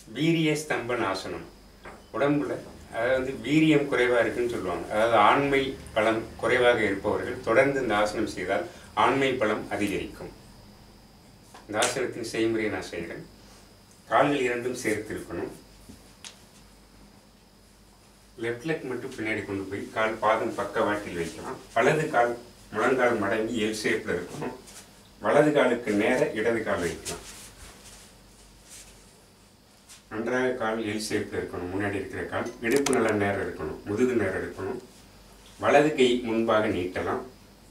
வீரிய ஸ்தம்பன் ஆசனம் உடம்புல அதாவது வீரியம் குறைவாக இருக்குன்னு சொல்லுவாங்க அதாவது ஆண்மை பலம் குறைவாக இருப்பவர்கள் தொடர்ந்து இந்த ஆசனம் செய்தால் ஆண்மை பலம் அதிகரிக்கும் இந்த ஆசனத்தின் செய்முறையை நான் செய்கிறேன் கால்கள் இரண்டும் சேர்த்து இருக்கணும் லெஃப்ட் லெக் மட்டும் பின்னாடி கொண்டு போய் கால் பாதம் பக்கவாட்டில் வைக்கலாம் வலது கால் முழங்கால் மடங்கி எல் ஷேப்பில் இருக்கணும் வலது காலுக்கு நேர இடது கால் வைக்கலாம் நன்றாக கால் எல் ஷேப்பில் இருக்கணும் முன்னாடி இருக்கிற கால் இடுப்பு நல்ல நேரம் இருக்கணும் முதுகு நேரம் இருக்கணும் வலது கை முன்பாக நீட்டலாம்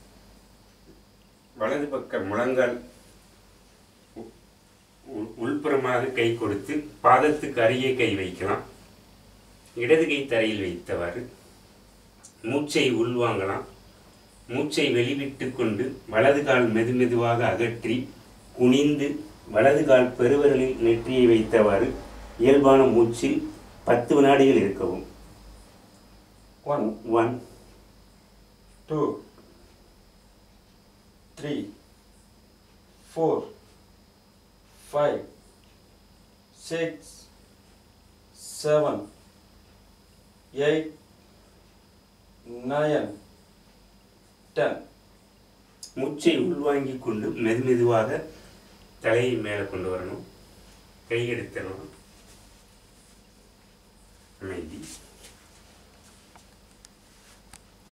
வலது பக்க முழங்கால் உ- உள்- உள்புறமாக கை கொடுத்து பாதத்துக்கு அருகே கை வைக்கலாம் இடது கை தரையில் வைத்தவாறு மூச்சை உள்வாங்கலாம் மூச்சை வெளிவிட்டு கொண்டு வலது கால் மெதுமெதுவாக அகற்றி குனிந்து வலது கால் பெருவிரலில் நெற்றியை வைத்தவாறு இயல்பான மூச்சில் பத்து வினாடிகள் இருக்கவும் One, one two, three, four, five, six, seven, eight, nine, ten. மூச்சை உள்வாங்கிக் கொண்டு மெதுமெதுவாக தலையை மேலே கொண்டு வரணும் கை எடுத்துடணும் அமைதி